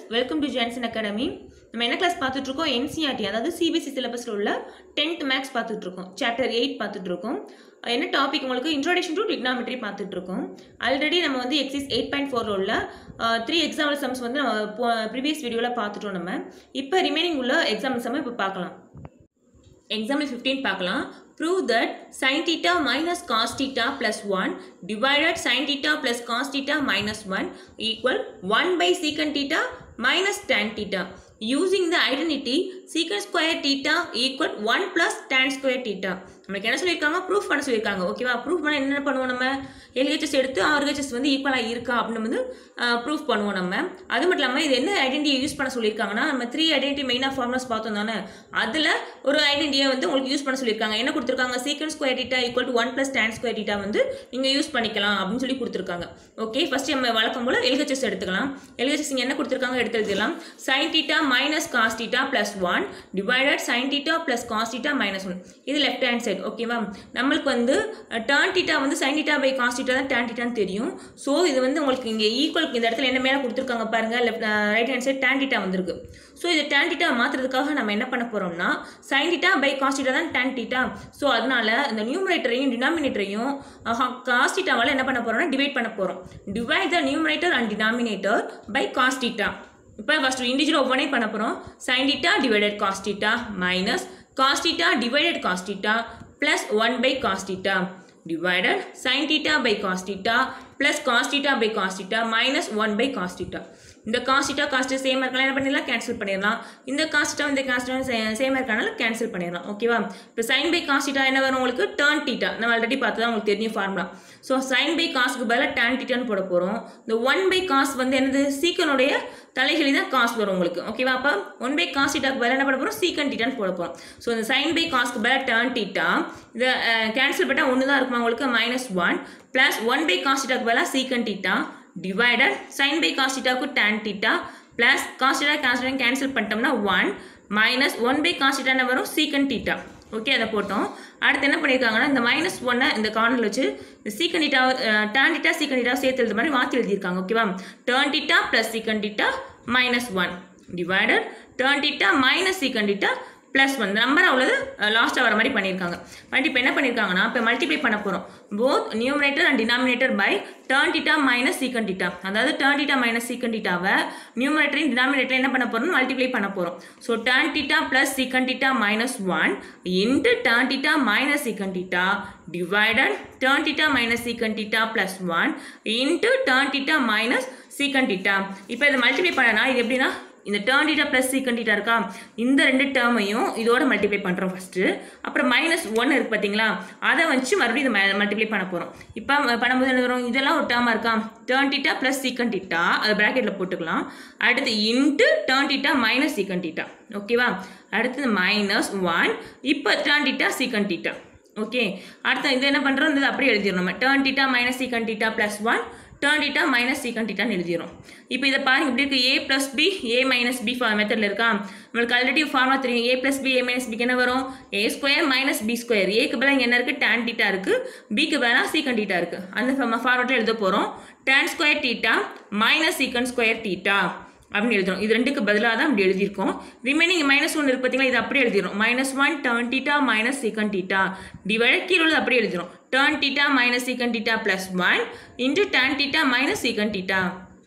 welcome to Johnson academy நம்ம என்ன class பார்த்துட்டு இருக்கோம் என்சிஆர்டி அதாவது சிபிஎஸ்சி சிலபஸில் உள்ள டென்த் மேக்ஸ் பார்த்துட்டு இருக்கோம் சாப்டர் எயிட் பார்த்துட்டு இருக்கோம் என்ன டாபிக் உங்களுக்கு இன்ட்ரோடக்ஷன் டு டிக்னாமெட்ரி பார்த்துட்டு இருக்கோம் ஆல்ரெடி நம்ம வந்து எக்ஸைஸ் எயிட் பாயிண்ட் ஃபோரில் உள்ள த்ரீ எக்ஸாம்பிள் சம்ஸ் வந்து நம்ம ப்ரீவியஸ் வீடியோவில் பார்த்துட்டோம் நம்ம இப்போ ரிமைனிங் உள்ள எக்ஸாம்பிள் சம் இப்போ பார்க்கலாம் எக்ஸாம்பிள் ஃபிஃப்டீன் பார்க்கலாம் prove that sin theta minus cos theta plus 1 divided sin theta plus cos theta minus 1 equal 1 by secant theta minus tan theta using the identity secant square theta equal 1 plus tan square theta நம்மளுக்கு என்ன சொல்லியிருக்காங்க proof பண்ண சொல்லியிருக்காங்க ஓகேவா proof பண்ண என்ன பண்ணுவோம் நம்ம எல்ஹெச்எஸ் எடுத்து ஆர்ஹெச்எஸ் வந்து ஈக்குவலாக இருக்கா அப்படின்னு வந்து ப்ரூஃப் பண்ணுவோம் நம்ம அது மட்டும் இல்லாமல் இது என்ன ஐடென்டிட்டியை யூஸ் பண்ண சொல்லியிருக்காங்கன்னா நம்ம த்ரீ ஐடென்டி மெயினாக ஃபார்முலாஸ் பார்த்தோம் தானே அதில் ஒரு ஐடென்டிட்டியை வந்து உங்களுக்கு யூஸ் பண்ண சொல்லியிருக்காங்க என்ன கொடுத்துருக்காங்க secant square theta equal to one plus tan square theta வந்து நீங்கள் யூஸ் பண்ணிக்கலாம் அப்படின்னு சொல்லி கொடுத்துருக்காங்க ஓகே ஃபஸ்ட் நம்ம வழக்கம் போல் எல்ஹெச்எஸ் எடுத்துக்கலாம் எல்ஹெச்எஸ் இங்கே என்ன கொடுத்துருக்காங்க எடுத்து எழுதிடலாம் sine theta minus cos theta plus one divided sine theta plus cos theta minus one இது லெஃப்ட் ஹேண்ட் சைடு ஓகேவா நம்மளுக்கு வந்து டேன் டீட்டா வந்து sine theta by cos theta தான் டேன் டீட்டான்னு தெரியும் ஸோ இது வந்து உங்களுக்கு இங்கே ஈக்குவல் இந்த இடத்துல என்ன மேலே கொடுத்துருக்காங்க பாருங்கள் left right hand side tan theta வந்திருக்கு ஸோ இது டேன் டீட்டா மாற்றுறதுக்காக நம்ம என்ன பண்ண போகிறோம்னா sine theta by cos theta தான் டேன் டீட்டா ஸோ அதனால இந்த நியூமரேட்டரையும் டினாமினேட்டரையும் காஸ் டீட்டாவால் என்ன பண்ண போகிறோம்னா டிவைட் பண்ண போகிறோம் divide the numerator and denominator by cos theta இப்போ ஃபஸ்ட் இண்டிஜுவல் ஒவ்வொன்றே பண்ண போகிறோம் sine theta divided cos theta minus cos theta divided cos theta plus 1 by cos theta divided sin theta by cos theta plus cos theta by cos theta minus 1 by cos theta இந்த cos theta cos theta சேமாக இருக்கலாம் என்ன பண்ணிடலாம் cancel பண்ணிடலாம் இந்த cos theta இந்த cos theta சேமாக இருக்கனால கேன்சல் பண்ணிடலாம் ஓகேவா இப்போ sin by cos theta என்ன வரும் உங்களுக்கு tan theta நம்ம ஆல்ரெடி பார்த்தா உங்களுக்கு தெரியும் ஃபார்முலா ஸோ sin by cosக்கு பதிலாக tan thetaன்னு போட போகிறோம் இந்த 1 by cos வந்து என்னது சீக்கனுடைய தலைகளி தான் காஸ் வரும் உங்களுக்கு ஓகேவா அப்போ ஒன் பை காஸ் டீட்டாக்கு பதிலாக என்ன பண்ண போகிறோம் சீக்கன் டீட்டான்னு போட போகிறோம் ஸோ இந்த சைன் பை காஸ்க்கு பதிலாக டேர்ன் டீட்டா இதை கேன்சல் பண்ணால் ஒன்று தான் இருக்குமா உங்களுக்கு minus one plus one by cos டீட்டாக்கு பதிலாக சீக்கன் theta divided sine by cos டீட்டாக்கு tan theta plus cos theta cancel cancel பண்ணிட்டோம்னா one minus one by cos theta என்ன வரும் சீக்கன் டீட்டா ஓகே அதை போட்டோம் அடுத்து என்ன பண்ணியிருக்காங்கன்னா இந்த மைனஸ் ஒன்னை இந்த கார்னரில் வச்சு இந்த சீக்கன் டீட்டா டேன் டீட்டா சீக்கன் டீட்டா சேர்த்து எழுத மாதிரி மாற்றி எழுதியிருக்காங்க ஓகேவா டேர்ன் டீட்டா ப்ளஸ் சீக்கன் theta minus one divided tan theta minus secant theta plus one number அவ்வளவு லாஸ்ட்டாக வர மாதிரி பண்ணியிருக்காங்க பண்ணிட்டு இப்போ என்ன பண்ணியிருக்காங்கன்னா இப்போ மல்டிப்ளை பண்ண போகிறோம் both numerator and denominator by tan theta minus secant theta அதாவது டேர்ன் டீட்டா மைனஸ் சீக்கன் டீட்டாவை நியூமரேட்டரையும் டினாமினேட்டர் என்ன பண்ண போகிறோம் மல்டிப்ளை பண்ண போகிறோம் ஸோ டேர்ன் டீட்டா ப்ளஸ் சீக்கன் theta minus one into tan theta minus secant theta divided tan theta minus secant theta plus one into tan theta minus secant theta இப்போ இதை multiply பண்ணனா இது எப்படின்னா இந்த டேர்ன் டீட்டா ப்ளஸ் சீக்கன் theta இருக்கா இந்த ரெண்டு டேர்மையும் இதோட மல்டிப்ளை பண்ணுறோம் ஃபஸ்ட்டு அப்புறம் மைனஸ் ஒன் இருக்குது பார்த்தீங்களா அதை வச்சு மறுபடியும் இதை மல்டிப்ளை பண்ண போகிறோம் இப்போ பண்ணும்போது என்ன வரும் இதெல்லாம் ஒரு டேர்மாக இருக்கா டேர்ன் டீட்டா ப்ளஸ் சீக்கன் டீட்டா அதை ப்ராக்கெட்டில் போட்டுக்கலாம் அடுத்து into tan theta minus secant theta ஓகேவா அடுத்தது மைனஸ் ஒன் இப்போ டேர்ன் டீட்டா சீக்கன் டீட்டா ஓகே அடுத்து இது என்ன பண்ணுறோம் இது அப்படியே எழுதிடணும் நம்ம tan theta minus secant theta plus one tan theta minus secant டீட்டான்னு எழுதிடும் இப்போ இதை பாருங்க இப்படி இருக்குது A plus B A minus B மெத்தடில் இருக்கா நம்மளுக்கு ஆல்ரெடி ஃபார்முலா தெரியும் A plus B A minus பிக்கு என்ன வரும் A square minus B square ஏக்கு பதிலாக என்ன இருக்குது டேன் டீட்டா இருக்குது பிக்கு பதிலாக சீக்கன் டீட்டா இருக்குது அந்த ஃபார்மேட்டில் எழுத போகிறோம் tan square theta minus secant square theta அப்படின்னு எழுதுறோம் இது ரெண்டுக்கு பதிலாக தான் அப்படி எழுதியிருக்கோம் ரிமைனிங் மைனஸ் ஒன் இருக்கு பார்த்தீங்களா இது அப்படியே எழுதிடும் minus one tan theta minus secant theta divide கீழே உள்ளது அப்படியே எழுதிடும் tan theta minus secant theta plus one into tan theta minus secant theta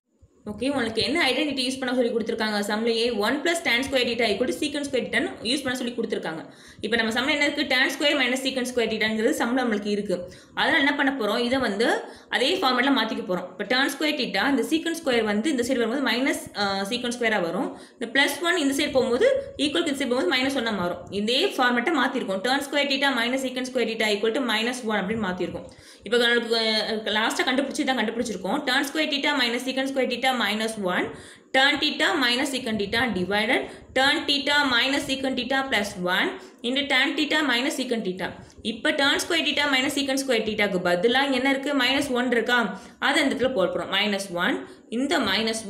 okay உங்களுக்கு என்ன ஐடென்டிட்டி யூஸ் பண்ண சொல்லி கொடுத்துருக்காங்க சம்லையே one plus tan square theta equal சீக்கன் ஸ்கொயர் டீட்டான்னு யூஸ் பண்ண சொல்லி கொடுத்துருக்காங்க இப்போ நம்ம சம்மில் என்ன இருக்குது tan square minus secant square டீட்டாங்கிறது சம்மில் நம்மளுக்கு இருக்குது அதனால் என்ன பண்ண போகிறோம் இதை வந்து அதே ஃபார்மெட்டில் மாற்றிக்க போகிறோம் இப்போ டேன் ஸ்கொயர் டீட்டா இந்த சீக்கன் ஸ்கொயர் வந்து இந்த சைடு வரும்போது மைனஸ் சீக்கன் ஸ்கொயராக வரும் இந்த ப்ளஸ் ஒன் இந்த சைடு போகும்போது ஈக்குவல் இந்த சைடு போகும்போது மைனஸ் ஒன்னாக மாறும் இதே ஃபார்மெட்டை மாற்றிருக்கோம் tan square theta minus secant square theta equal to minus one அப்படின்னு மாற்றிருக்கோம் இப்போ நம்மளுக்கு லாஸ்ட்டாக கண்டுபிடிச்சி தான் கண்டுபிடிச்சிருக்கோம் tan square theta minus secant square theta minus one tan theta minus secant theta divided tan theta minus secant theta plus 1 into tan theta minus secant theta இப்போ tan square theta minus secant square thetaக்கு பதிலாக என்ன இருக்குது minus one இருக்கா அதை இந்த இடத்துல போட போகிறோம் மைனஸ் ஒன் இந்த minus one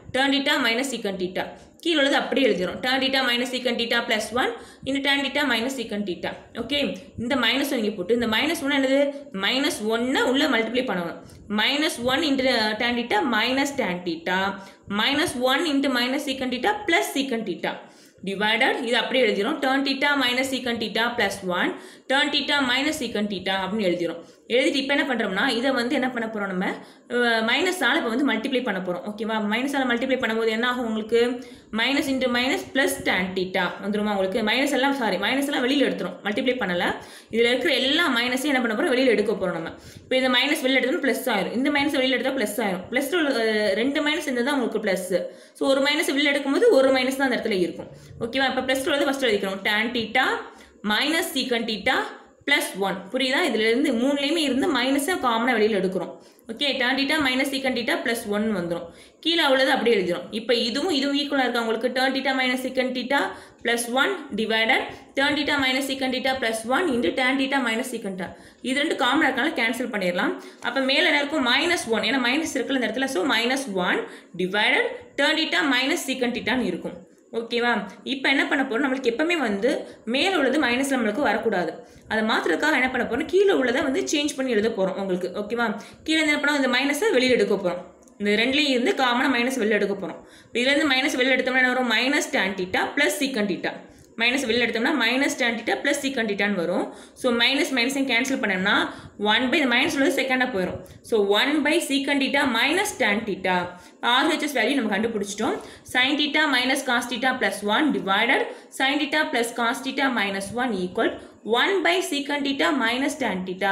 tan theta minus secant theta கீழே உள்ளது அப்படியே எழுதிடும் tan theta minus secant theta plus one இந்த tan theta minus secant theta okay இந்த மைனஸ் இங்கே போட்டு இந்த மைனஸ் ஒன்று என்னது மைனஸ் ஒன்னை உள்ளே மல்டிப்ளை பண்ணணும் minus one into tan theta minus tan theta minus one into minus secant theta plus சீக்கன் டீட்டா டிவைடட் இது அப்படியே எழுதிரும் tan theta minus secant theta plus one tan theta minus secant theta அப்படின்னு எழுதிரும் எழுதிட்டு இப்போ என்ன பண்ணுறோம்னா இதை வந்து என்ன பண்ண போகிறோம் நம்ம மைனஸால் இப்போ வந்து மல்டிப்ளை பண்ண போகிறோம் ஓகேவா மைனஸால் மல்டிப்ளை பண்ணும்போது என்ன ஆகும் உங்களுக்கு minus into minus plus tan theta வந்துருமா உங்களுக்கு மைனஸ் எல்லாம் சாரி மைனஸ் எல்லாம் வெளியில் எடுத்துரும் மல்டிப்ளை பண்ணலை இதில் இருக்கிற எல்லா மைனஸையும் என்ன பண்ண போகிறோம் வெளியில் எடுக்க போகிறோம் நம்ம இப்போ இந்த மைனஸ் வெளியில் எடுத்தோம் ப்ளஸ் ஆயிரும் இந்த மைனஸ் வெளியில் எடுத்தால் ப்ளஸ் ஆயிரும் ப்ளஸ் ரெண்டு மைனஸ் இருந்தால் தான் உங்களுக்கு ப்ளஸ் ஸோ ஒரு மைனஸ் வெளியில் எடுக்கும்போது ஒரு மைனஸ் தான் அந்த இடத்துல இருக்கும் ஓகேவா இப்போ ப்ளஸ் டூ ஃபஸ்ட்டு எழுதிக்கிறோம் tan theta minus secant theta plus one புரியுதா இதுல இருந்து மூணுலேயுமே இருந்து மைனஸை காமனாக வெளியில் எடுக்கிறோம் okay tan theta minus secant theta plus one வந்துடும் கீழே உள்ளது அப்படியே எழுதிடும் இப்போ இதுவும் இதுவும் ஈக்குவலாக இருக்கு உங்களுக்கு tan theta minus secant theta plus one divided tan theta minus secant theta plus one into tan theta minus secant டா இது ரெண்டு காமனாக இருக்கனால கேன்சல் பண்ணிடலாம் அப்போ மேலே என்ன இருக்கும் மைனஸ் ஒன் ஏன்னா மைனஸ் இருக்குல்ல இந்த இடத்துல so minus one divided tan theta minus secant டீட்டான்னு இருக்கும் ஓகேவா இப்போ என்ன பண்ண போறோம் நம்மளுக்கு எப்பவுமே வந்து மேலே உள்ளது மைனஸ் நம்மளுக்கு வரக்கூடாது அதை மாற்றுறதுக்காக என்ன பண்ண போறோம் கீழே உள்ளதை வந்து சேஞ்ச் பண்ணி எழுத போகிறோம் உங்களுக்கு ஓகேவா கீழே என்ன பண்ணோம் இந்த மைனஸை வெளியில் எடுக்க போகிறோம் இந்த ரெண்டுலேயும் இருந்து காமனாக மைனஸ் வெளில எடுக்க போகிறோம் இதுலேருந்து மைனஸ் வெளில எடுத்தோம்னா என்ன வரும் மைனஸ் டேன் டீட்டா ப்ளஸ் சீக்கன் டீட்டா மைனஸ் வெளில எடுத்தோம்னா minus tan theta plus secant டீட்டான்னு வரும் ஸோ மைனஸ் மைனஸையும் கேன்சல் பண்ணோம்னா ஒன் பை இந்த மைனஸ் உள்ளது செகண்டாக போயிடும் ஸோ ஒன் பை சீக்கன் theta minus tan theta RHS value நம்ம கண்டுபிடிச்சிட்டோம் sine theta minus cos theta plus one divided sine theta plus cos theta minus one equal 1 by secant theta minus tan theta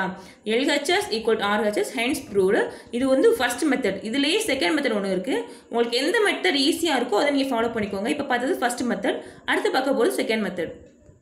LHS equal to RHS hence proved இது வந்து first method இதுலேயே second method ஒன்று இருக்குது உங்களுக்கு எந்த method ஈஸியாக இருக்கோ அதை நீங்கள் ஃபாலோ பண்ணிக்கோங்க இப்போ பார்த்தது ஃபர்ஸ்ட் மெத்தட் அடுத்து பார்க்க போகிறது செகண்ட் மெத்தட்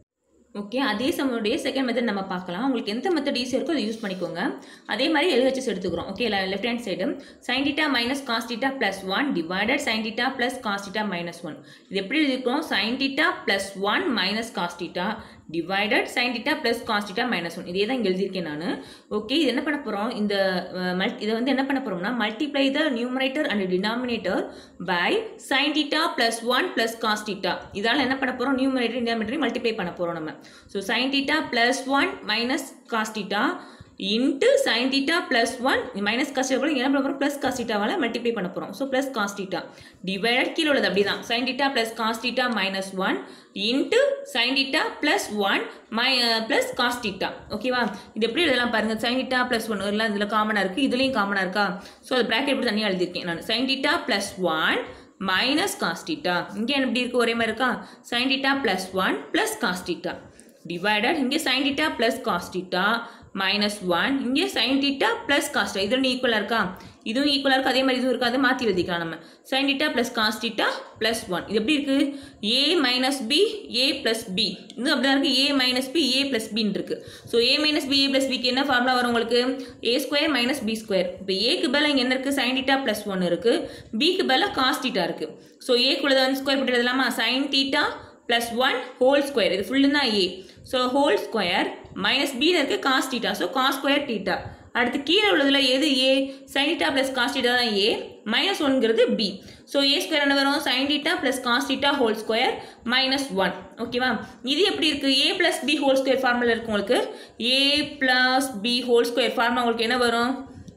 ஓகே அதே சமனுடைய செகண்ட் மெத்தட் நம்ம பார்க்கலாம் உங்களுக்கு எந்த மெத்தட் ஈஸியாக இருக்கோ அதை யூஸ் பண்ணிக்கோங்க அதே மாதிரி எல்ஹெச்எஸ் எடுத்துக்கிறோம் okay left hand side sine theta minus cos theta plus one divided sine theta plus cos theta minus one இது எப்படி எழுதிக்கிறோம் sine theta plus one minus cos theta divided sine theta plus cos theta minus one இதே தான் இங்கே எழுதியிருக்கேன் நான் okay இது என்ன பண்ண போகிறோம் இந்த மல் இதை வந்து என்ன பண்ண போகிறோம்னா multiply the numerator and denominator by sine theta plus one plus cos theta இதால் என்ன பண்ண போகிறோம் நியூமரேட்டர் டினாமினேட்டர் மல்டிப்ளை பண்ண போகிறோம் நம்ம so sine theta plus one minus cos theta into sine theta plus one minus cos theta என்ன பண்ண போகிறோம் ப்ளஸ் காஸ் டீட்டாவால் மல்டிப்ளை பண்ண போகிறோம் so plus cos theta divided கீழே உள்ளது அப்படி தான் sine theta plus cos theta minus one into sine theta plus one மை ப்ளஸ் காஸ் டீட்டா ஓகேவா இது எப்படி எழுதலாம் பாருங்க சைன் டீட்டா ப்ளஸ் ஒன் எல்லாம் இதில் காமனாக இருக்குது இதுலேயும் காமனாக இருக்கா ஸோ அது ப்ராக்கெட் எப்படி தனியாக எழுதியிருக்கேன் நான் sine theta plus one minus cos theta இங்கே எப்படி இருக்கு ஒரே மாதிரி இருக்கா sine theta plus one plus cos theta divided இங்கே sine theta plus cos theta minus one இங்கே சைன் டீட்டா ப்ளஸ் காஸ்டா இது ரெண்டு ஈக்குவலாக இருக்கா இதுவும் ஈக்குவலாக இருக்குது அதே மாதிரி இதுவும் இருக்குது அதை மாற்றி எழுதிக்கலாம் நம்ம sign theta plus cos theta plus one இது எப்படி இருக்குது A minus B A plus B இது அப்படி தான் இருக்குது A minus B A plus பின்னு இருக்குது so A minus B A plus பிக்கு என்ன ஃபார்முலா வரும் உங்களுக்கு A square minus B square இப்போ ஏக்கு பதிலாக இங்கே என்ன இருக்குது சைன் டீட்டா ப்ளஸ் ஒன் இருக்குது பிக்கு பதிலாக காஸ் டீட்டா இருக்குது ஸோ ஏக்குள்ளதை வந்து ஸ்கொயர் போட்டு எழுதலாமா sine theta plus one whole square இது ஃபுல்லு தான் A so whole square minus பியில் இருக்கு cos theta so cos square theta அடுத்து கீழே உள்ளதுல எது A sine theta plus cos theta தான் ஏ மைனஸ் ஒன்ங்கிறது பி ஸோ ஏ ஸ்கொயர் என்ன வரும் sine theta plus cos theta whole square minus one ஓகேவா இது எப்படி இருக்கு A plus B whole square formula இருக்கு உங்களுக்கு A plus B whole square formula உங்களுக்கு என்ன வரும்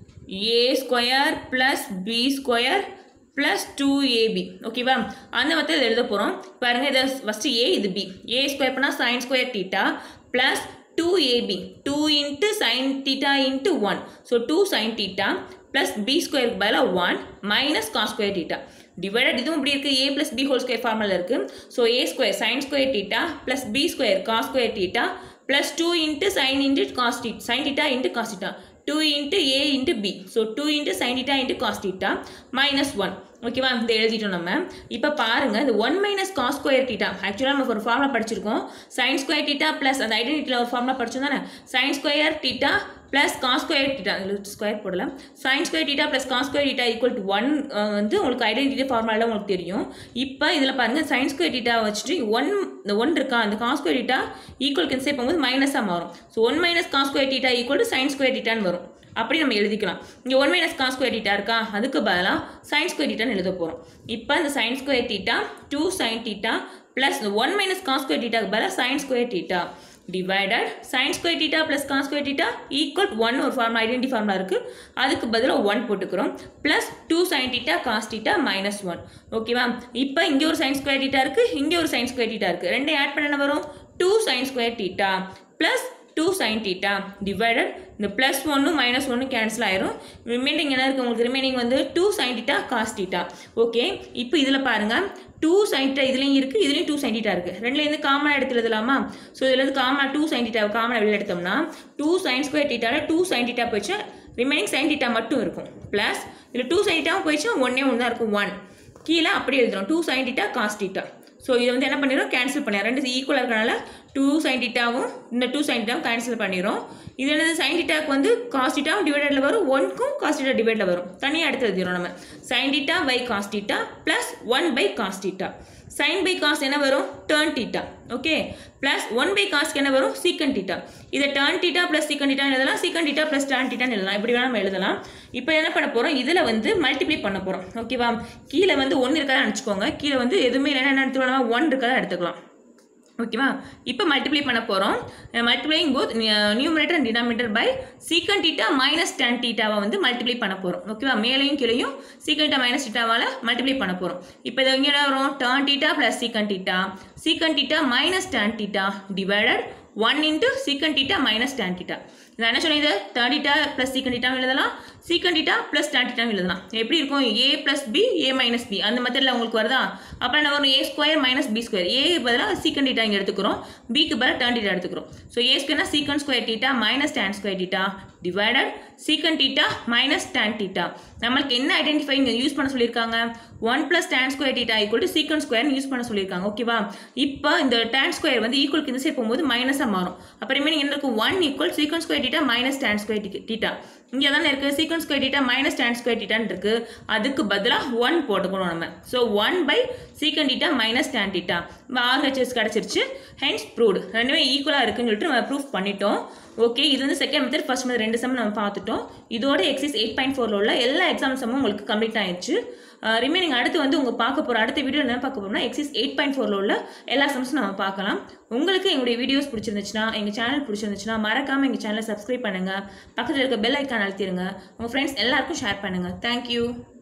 A square plus B square plus two AB ஓகேவா அந்த மெத்தட் எழுத போகிறோம் பாருங்கள் இதை ஃபஸ்ட்டு ஏ இது பி ஏ ஸ்கொயர் பண்ணால் sine square theta plus two AB two into sine theta into one so two sign theta plus B ஸ்கொயருக்கு பதிலாக one minus cos square theta divided இதுவும் இப்படி இருக்குது A plus B whole square formula இருக்குது so A square sine square theta plus B square cos square theta plus two into sine into cos T sine theta into cos theta two into A into B so two into sine theta into cos theta minus one ஓகேவா இந்த எழுதிட்டோம் நம்ம இப்போ பாருங்க இந்த one minus cos square theta ஆக்சுவலாக நம்ம ஒரு ஃபார்முலா படிச்சிருக்கோம் சைன் ஸ்கொயர் டீட்டா ப்ளஸ் அந்த ஐடென்டிட்டியில் ஒரு ஃபார்முலா படிச்சோம் தானே sine square theta plus cos square theta square போடலாம் sine square theta plus cos square theta equal to one வந்து உங்களுக்கு ஐடென்டிட்டி ஃபார்முலாவில் உங்களுக்கு தெரியும் இப்போ இதில் பாருங்கள் சைன் ஸ்கொயர் டீட்டா வச்சுட்டு ஒன் இந்த ஒன் இருக்கா அந்த காஸ் ஸ்கொயர் டீட்டா ஈக்குவல் கன்சே போகும்போது மைனஸாக மாறும் so one minus cos square theta equal to sine square டீட்டான்னு வரும் அப்படி நம்ம எழுதிக்கலாம் இங்கே one minus cos square theta இருக்கா அதுக்கு பதிலாக சைன் ஸ்கொயர் டீட்டான்னு எழுத போகிறோம் இப்போ இந்த sine square theta two sign theta plus one minus cos square டீட்டாக்கு பதிலாக sine square theta divided sine square theta plus cos square theta equal one ஒரு ஃபார்முலா ஐடென்டி ஃபார்முலா இருக்குது அதுக்கு பதிலாக ஒன் போட்டுக்கிறோம் plus two sign theta cos theta minus one ஓகேவா இப்போ இங்கே ஒரு சைன் ஸ்கொயர் டீட்டா இருக்குது இங்கே ஒரு சைன் ஸ்கொயர் டீட்டா இருக்குது ரெண்டையும் ஆட் பண்ண என்ன வரும் two sine square theta plus two sign theta divided இந்த ப்ளஸ் ஒன்று மைனஸ் ஒன்று கேன்சல் ஆயிரும் ரிமைனிங் என்ன இருக்குது உங்களுக்கு ரிமைனிங் வந்து two sign theta cos theta okay இப்போ இதில் பாருங்கள் டூ சைன் டீட்டா இதுலேயும் இருக்குது இதுலேயும் டூ சைன் டீட்டா இருக்குது ரெண்டுலேருந்து காமனாக எடுத்து எழுதலாமா ஸோ இதுலேருந்து காமனாக டூ சைன் டீட்டா காமனாக வெளியில் எடுத்தோம்னா டூ சைன் ஸ்கொயர் டீட்டாவில் டூ சைன் டீட்டா போயிடுச்சு ரிமைனிங் சைன் டீட்டா மட்டும் இருக்கும் ப்ளஸ் இதில் டூ சைன் டீட்டாவும் போயிடுச்சு ஒன்றே ஒன்று தான் இருக்கும் ஒன் கீழே அப்படி எழுதுறோம் two sign theta cos theta so இதை வந்து என்ன பண்ணிடுறோம் கேன்சல் பண்ணிடுறோம் ரெண்டு ஈக்குவலாக இருக்கனால டூ சைன் டீட்டாவும் இந்த டூ சைன் டீட்டாவும் கேன்சல் பண்ணிடுறோம் இது என்னது சைன் டீட்டாக்கு வந்து காஸ் டீட்டாவும் டிவைடரில் வரும் ஒன்க்கும் காஸ் டீட்டா டிவைடில் வரும் தனியாக எடுத்து எழுதிடுறோம் நம்ம sign theta by cos theta plus one by cos theta sin by cos என்ன வரும் tan theta okay plus one by காஸ்க்கு என்ன வரும் சீக்கன் டீட்டா இதை டேர்ன் டீட்டா ப்ளஸ் சீக்கன் டீட்டா எழுதலாம் சீக்கன் டீட்டா ப்ளஸ் டேர்ன் டீட்டான்னு எழுதலாம் இப்படி வேணால் நம்ம எழுதலாம் இப்போ என்ன பண்ண போகிறோம் இதில் வந்து மல்டிப்ளை பண்ண போகிறோம் ஓகேவா கீழே வந்து ஒன்று இருக்கதா நினச்சிக்கோங்க கீழே வந்து எதுவுமே இல்லைன்னா என்ன எடுத்துக்கலாம் ஒன் இருக்கதா எடுத்துக்கலாம் ஓகேவா இப்போ மல்டிப்ளை பண்ண போகிறோம் multiplying both numerator and denominator by சீக்கன் டீட்டா மைனஸ் டென் டீட்டாவை வந்து மல்டிப்ளை பண்ண போகிறோம் ஓகேவா மேலையும் கீழையும் சீக்கன் டீட்டா மைனஸ் டீட்டாவால் மல்டிப்ளை பண்ண போகிறோம் இப்போ இது இங்கே என்ன வரும் டேர்ன் டீட்டா ப்ளஸ் சீக்கன் டீட்டா சீக்கன் theta minus tan theta divided one into sec theta minus tan theta நான் என்ன சொன்னேன் இது தேர்ட் டீட்டா ப்ளஸ் சீக்கன் டீட்டாவும் எழுதலாம் சீக்கன் டீட்டா ப்ளஸ் டேன் டீட்டாவும் எழுதலாம் எப்படி இருக்கும் A plus B A minus B அந்த மெத்தடில் உங்களுக்கு வருதா அப்போ என்ன வரும் A square minus B square A பதிலாக சீக்கன் டீட்டா இங்கே எடுத்துக்கிறோம் பிக்கு பதிலாக டேன் டீட்டா எடுத்துக்கிறோம் ஸோ ஏ ஸ்கொயர்னா sec square theta minus tan square theta divided sec theta minus tan theta நம்மளுக்கு என்ன ஐடென்டிஃபை இங்கே யூஸ் பண்ண சொல்லியிருக்காங்க one plus tan square theta equal to sec ஸ்கொயர்னு யூஸ் பண்ண சொல்லியிருக்காங்க ஓகேவா இப்போ இந்த டேன் ஸ்கொயர் வந்து ஈக்குவலுக்கு இந்த சைடு போகும்போது மைனஸாக மாறும் அப்போ ரிமைனிங் என்ன இருக்கும் ஒன் ஈக்குவல் சீக்கன் square theta minus tan square theta இங்கே தானே இருக்குது sec square theta minus tan square டீட்டான்னு இருக்குது அதுக்கு பதிலாக ஒன் போட்டுக்கணும் நம்ம ஸோ ஒன் பை சீக்கன் theta minus tan theta RHS கிடச்சிருச்சு ஹென்ஸ் ப்ரூவ்டு ரெண்டுமே ஈக்குவலாக இருக்குன்னு சொல்லிட்டு நம்ம ப்ரூஃப் பண்ணிட்டோம் ஓகே இது வந்து செகண்ட் மெத்தட் ஃபர்ஸ்ட் மெத்தட் ரெண்டு சம் நம்ம பார்த்துட்டோம் இதோட எக்ஸைஸ் எயிட் பாயிண்ட் ஃபோரில் உள்ள எல்லா எக்ஸாம் சம்மும் உங்களுக்கு கம்ப்ளீட் ஆயிடுச்சு ரிமைனிங் அடுத்து வந்து உங்கள் பார்க்க போகிற அடுத்த வீடியோ என்ன பார்க்க போகிறோம்னா எக்ஸைஸ் எயிட் பாயிண்ட் ஃபோரில் உள்ள எல்லா சம்ஸும் நம்ம பார்க்கலாம் உங்களுக்கு எங்களுடைய வீடியோஸ் பிடிச்சிருந்துச்சுன்னா எங்கள் சேனல் பிடிச்சிருந்துச்சுன்னா மறக்காமல் எங்கள் சேனலை சப்ஸ்கிரைப் பண்ணுங்கள் பக்கத்தில் இருக்க பெல் ஐக்கான் அழுத்திடுங்க உங்கள் ஃப்ரெண்ட்ஸ் எல்லாருக்கும் ஷேர் பண்ணுங்கள் தேங்க்யூ